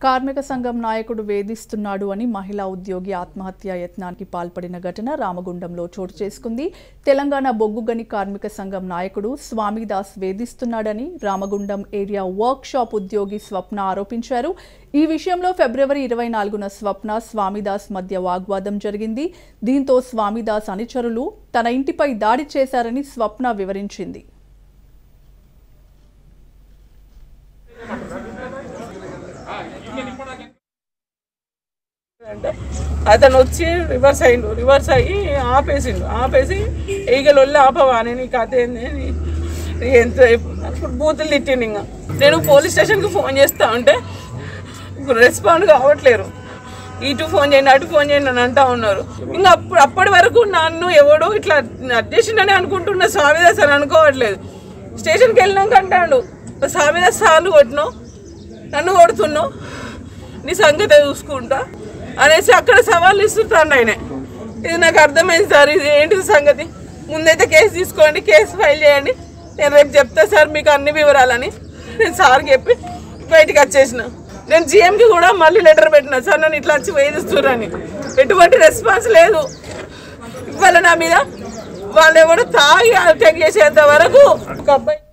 కార్మిక సంఘం నాయకుడు వేధిస్తున్నాడు అని మహిళా ఉద్యోగి ఆత్మహత్య యత్నానికి పాల్పడిన ఘటన రామగుండంలో చోటు చేసుకుంది తెలంగాణ బొగ్గుగని కార్మిక సంఘం నాయకుడు స్వామిదాస్ వేధిస్తున్నాడని రామగుండం ఏరియా వర్క్ షాప్ ఉద్యోగి స్వప్న ఆరోపించారు ఈ విషయంలో ఫిబ్రవరి ఇరవై నాలుగున స్వప్న స్వామిదాస్ మధ్య వాగ్వాదం జరిగింది దీంతో స్వామిదాస్ అనుచరులు తన ఇంటిపై దాడి చేశారని స్వప్న వివరించింది అంటే అతను వచ్చి రివర్స్ అయ్యిండు రివర్స్ అయ్యి ఆపేసిండు ఆపేసి ఈగలు వెళ్ళి ఆపవా నేను ఈ కథ ఏంది అని ఎంత ఇప్పుడు బూతులు తిట్టిండు ఇంకా నేను పోలీస్ స్టేషన్కి ఫోన్ చేస్తా ఉంటే రెస్పాండ్ కావట్లేరు ఇటు ఫోన్ చేయండి అటు ఫోన్ చేయండి అని అంటా ఉన్నారు ఇంకా అప్పుడు అప్పటి వరకు నన్ను ఎవడో ఇట్లా అడ్జెషన్ అనుకుంటున్న స్వామిదాస్ అని అనుకోవట్లేదు స్టేషన్కి వెళ్ళినాక అంటాడు స్వామిదాస్ సార్లు కొట్టినావు నన్ను కొడుతున్నావు నీ సంగతి చూసుకుంటా అనేసి అక్కడ సవాళ్ళు ఇస్తుంటాడు ఆయన ఇది నాకు అర్థమైంది సార్ ఇది ఏంటి సంగతి ముందైతే కేసు తీసుకోండి కేసు ఫైల్ చేయండి నేను రేపు చెప్తా సార్ మీకు అన్ని వివరాలని నేను సార్ చెప్పి బయటికి వచ్చేసిన నేను జిఎంకి కూడా మళ్ళీ లెటర్ పెట్టిన సార్ నన్ను ఇట్లా వచ్చి వేధిస్తున్నారని ఎటువంటి రెస్పాన్స్ లేదు ఇవాళ నా మీద వాళ్ళు ఎవడో తాగి అటాక్ చేసేంత వరకు ఒక అబ్బాయి